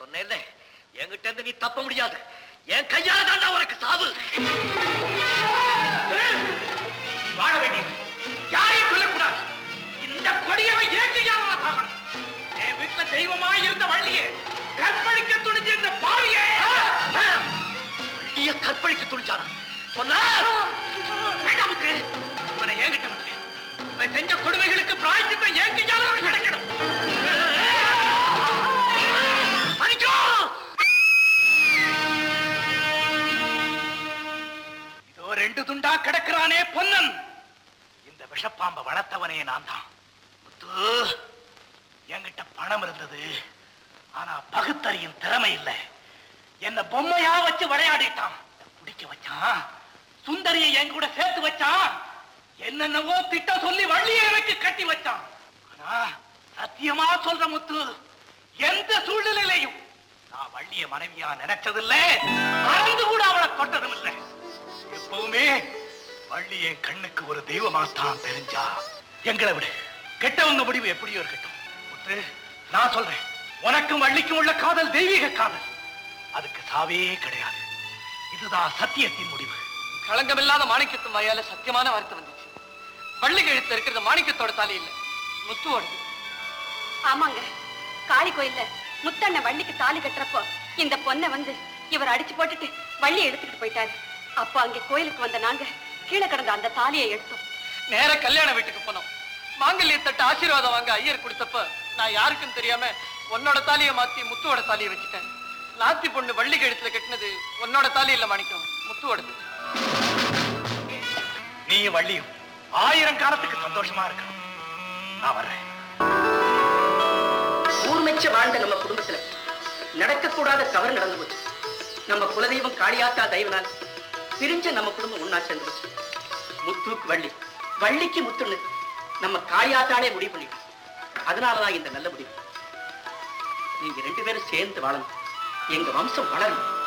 சொன்னேன்ல என்கிட்ட இருந்து நீ தப்ப முடியாது என் கையால தாண்டா உனக்கு சாவு வாழ வேண்டியது யாரையும் சொல்லக்கூடாது இந்த கொடியவை ஏற்கையாக சாகணும் என் வீட்டுல தெய்வமாய் இருந்த வள்ளியே கற்பழிக்க துணிஞ்ச இந்த பாவியே நீய கற்பழிக்க துணிச்சானா சொன்னா வேண்டாமுக்கு இவனை ஏங்கிட்ட வந்து இவன் செஞ்ச கொடுமைகளுக்கு பிராய்ச்சித்தம் ஏன் கையால அவனுக்கு கிடைக்கணும் மணிக்கோ இதோ ரெண்டு துண்டா கிடக்கிறானே பொன்னன் இந்த விஷப்பாம்பை வளர்த்தவனே நான் தான் முத்து என்கிட்ட பணம் இருந்தது ஆனா பகுத்தறியும் திறமை இல்லை என்ன பொம்மையா வச்சு விளையாடிட்டான் குடிக்க வச்சான் சுந்தரியை என் கூட சேர்த்து வச்சான் என்னென்னவோ திட்டம் சொல்லி வள்ளியை எனக்கு கட்டி வச்சான் ஆனா சத்தியமா சொல்ற முத்து எந்த சூழ்நிலையிலையும் நான் வள்ளிய மனைவியா நினைச்சதில்லை மறந்து கூட அவளை தொட்டதும் இல்லை எப்பவுமே வள்ளி என் கண்ணுக்கு ஒரு தெய்வமாத்தான் தெரிஞ்சா எங்களை விடு கெட்டவங்க முடிவு எப்படியோ இருக்கட்டும் முத்து நான் சொல்றேன் உனக்கும் வள்ளிக்கும் உள்ள காதல் தெய்வீக காதல் அதுக்கு சாவே கிடையாது இதுதான் சத்தியத்தின் முடிவு களங்கமில்லாத மாணிக்கத்து வாயால சத்தியமான வார்த்தை வந்துச்சு வள்ளி கழுத்துல இருக்கிறது மாணிக்கத்தோட தாலி இல்ல முத்துவோடது ஆமாங்க காளி கோயில்ல முத்தண்ண வள்ளிக்கு தாலி கட்டுறப்போ இந்த பொண்ணை வந்து இவர் அடிச்சு போட்டுட்டு வள்ளி எடுத்துக்கிட்டு போயிட்டாரு அப்போ அங்க கோயிலுக்கு வந்த நாங்க கீழே கிடந்த அந்த தாலியை எடுத்தோம் நேர கல்யாண வீட்டுக்கு போனோம் மாங்கல்ய தட்டு ஆசீர்வாதம் வாங்க ஐயர் கொடுத்தப்ப நான் யாருக்கும் தெரியாம உன்னோட தாலியை மாத்தி முத்துவோட தாலியை வச்சுட்டேன் நாத்தி பொண்ணு வள்ளி கழுத்துல கட்டினது உன்னோட தாலி இல்ல மாணிக்கம் முத்துவோடது நீ வள்ளியும் ஆயிரம் காலத்துக்கு சந்தோஷமா இருக்கணும் நான் வர்றேன் ஊர்மெச்ச வாழ்ந்த நம்ம குடும்பத்துல நடக்கக்கூடாத தவறு நடந்து போச்சு நம்ம குலதெய்வம் காளியாத்தா தெய்வனால் பிரிஞ்ச நம்ம குடும்பம் ஒண்ணா சேர்ந்து போச்சு முத்துக்கு வள்ளி வள்ளிக்கு முத்துன்னு நம்ம காளியாத்தாலே முடிவு பண்ணிட்டோம் அதனாலதான் இந்த நல்ல முடிவு நீங்க ரெண்டு பேரும் சேர்ந்து வாழணும் எங்க வம்சம் வளரணும்